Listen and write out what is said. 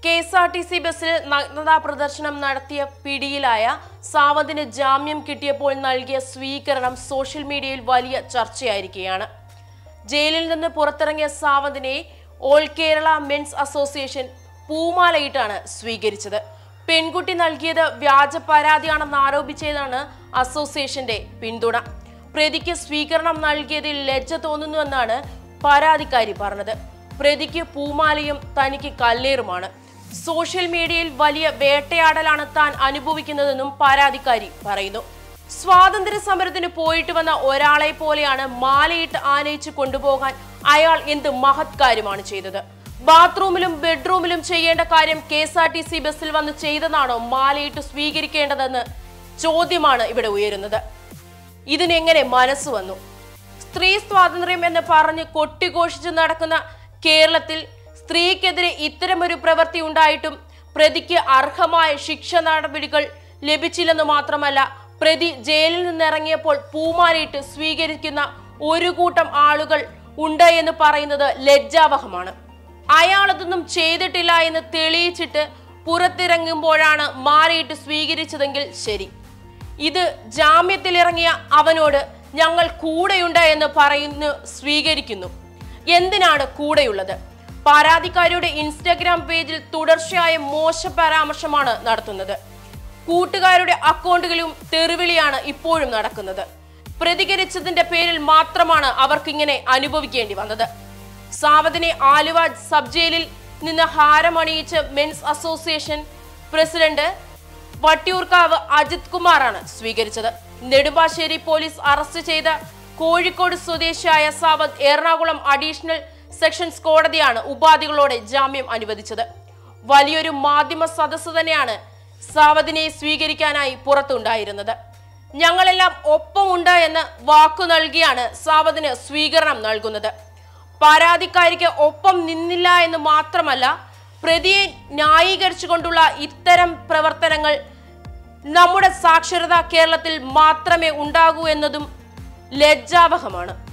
K S R T C ബസ്സിൽ നഗ്നതാ പ്രദർശനം നടത്തിയ പിടിയിലായ സാവന്തിന് ജാമ്യം കിട്ടിയപ്പോൾ നൽകിയ സ്വീകരണം സോഷ്യൽ മീഡിയയിൽ വലിയ ചർച്ചയായിരിക്കുകയാണ് ജയിലിൽ നിന്ന് പുറത്തിറങ്ങിയ സാവന്തിനെ ഓൾ കേരള മെൻസ് അസോസിയേഷൻ പൂമാലയിട്ടാണ് സ്വീകരിച്ചത് പെൺകുട്ടി നൽകിയത് വ്യാജ പരാതിയാണെന്ന് ആരോപിച്ചതാണ് അസോസിയേഷന്റെ പിന്തുണ പ്രതിക്ക് സ്വീകരണം നൽകിയതിൽ ലജ്ജ തോന്നുന്നുവെന്നാണ് പരാതിക്കാരി പറഞ്ഞത് പ്രതിക്ക് പൂമാലയും തനിക്ക് കല്ലേറുമാണ് സോഷ്യൽ മീഡിയയിൽ വലിയ വേട്ടയാടലാണ് താൻ അനുഭവിക്കുന്നതെന്നും പരാതിക്കാരി പറയുന്നു സ്വാതന്ത്ര്യ സമരത്തിന് പോയിട്ട് വന്ന ഒരാളെ പോലെയാണ് മാലയിട്ട് ആനയിച്ച് കൊണ്ടുപോകാൻ അയാൾ എന്ത് മഹത് കാര്യമാണ് ചെയ്തത് ബാത്റൂമിലും ബെഡ്റൂമിലും ചെയ്യേണ്ട കാര്യം K S R T C ബസ്സിൽ വന്ന് ചെയ്തതാണോ മാലയിട്ട് സ്വീകരിക്കേണ്ടതെന്ന് ചോദ്യമാണ് ഇവിടെ ഉയരുന്നത് ഇതിനെങ്ങനെ മനസ്സ് വന്നു സ്ത്രീ സ്വാതന്ത്ര്യം എന്ന് പറഞ്ഞ് കൊട്ടിഘോഷിച്ച് നടക്കുന്ന കേരളത്തിൽ സ്ത്രീക്കെതിരെ ഇത്തരമൊരു പ്രവൃത്തി ഉണ്ടായിട്ടും പ്രതിക്ക് അർഹമായ ശിക്ഷ നടപടികൾ ലഭിച്ചില്ലെന്ന് മാത്രമല്ല പ്രതി ജയിലിൽ നിന്നിറങ്ങിയപ്പോൾ പൂമാലയിട്ട് സ്വീകരിക്കുന്ന ഒരു കൂട്ടം ആളുകൾ ഉണ്ട് എന്ന് പറയുന്നത് ലജ്ജാവഹമാണ് അയാളതൊന്നും ചെയ്തിട്ടില്ല എന്ന് തെളിയിച്ചിട്ട് പുറത്തിറങ്ങുമ്പോഴാണ് മാലയിട്ട് സ്വീകരിച്ചതെങ്കിൽ ശരി ഇത് ജാമ്യത്തിലിറങ്ങിയ അവനോട് ഞങ്ങൾ കൂടെയുണ്ട് എന്ന് പറയുന്നു സ്വീകരിക്കുന്നു എന്തിനാണ് കൂടെയുള്ളത് പരാതിക്കാരിയുടെ ഇൻസ്റ്റഗ്രാം പേജിൽ തുടർച്ചയായ മോശ പരാമർശമാണ് നടത്തുന്നത് കൂട്ടുകാരുടെ അക്കൗണ്ടുകളിലും തെറിവിളിയാണ് ഇപ്പോഴും നടക്കുന്നത് പ്രതികരിച്ചതിന്റെ പേരിൽ മാത്രമാണ് അവർക്കിങ്ങനെ അനുഭവിക്കേണ്ടി വന്നത് സാവതിനെ ആലുവ സബ് ജയിലിൽ നിന്ന് ഹാരമണിയിച്ച് Men's Association president Vattiyoorkavu Ajith കുമാറാണ് സ്വീകരിച്ചത് നെടുമ്പാശ്ശേരി പോലീസ് അറസ്റ്റ് ചെയ്ത കോഴിക്കോട് സ്വദേശിയായ സാവത് എറണാകുളം അഡീഷണൽ സെഷൻസ് കോടതിയാണ് ഉപാധികളോടെ ജാമ്യം അനുവദിച്ചത് വലിയൊരു മാധ്യമ സദസ്സ് തന്നെയാണ് സാവതിനെ സ്വീകരിക്കാനായി പുറത്തുണ്ടായിരുന്നത് ഞങ്ങളെല്ലാം ഒപ്പമുണ്ട് എന്ന് വാക്കു നൽകിയാണ് സാവതിന് സ്വീകരണം നൽകുന്നത് പരാതിക്കാരിക്ക് ഒപ്പം നിന്നില്ല എന്ന് മാത്രമല്ല പ്രതിയെ ന്യായീകരിച്ചുകൊണ്ടുള്ള ഇത്തരം പ്രവർത്തനങ്ങൾ നമ്മുടെ സാക്ഷരതാ കേരളത്തിൽ മാത്രമേ ഉണ്ടാകൂ എന്നതും ലജ്ജാവഹമാണ്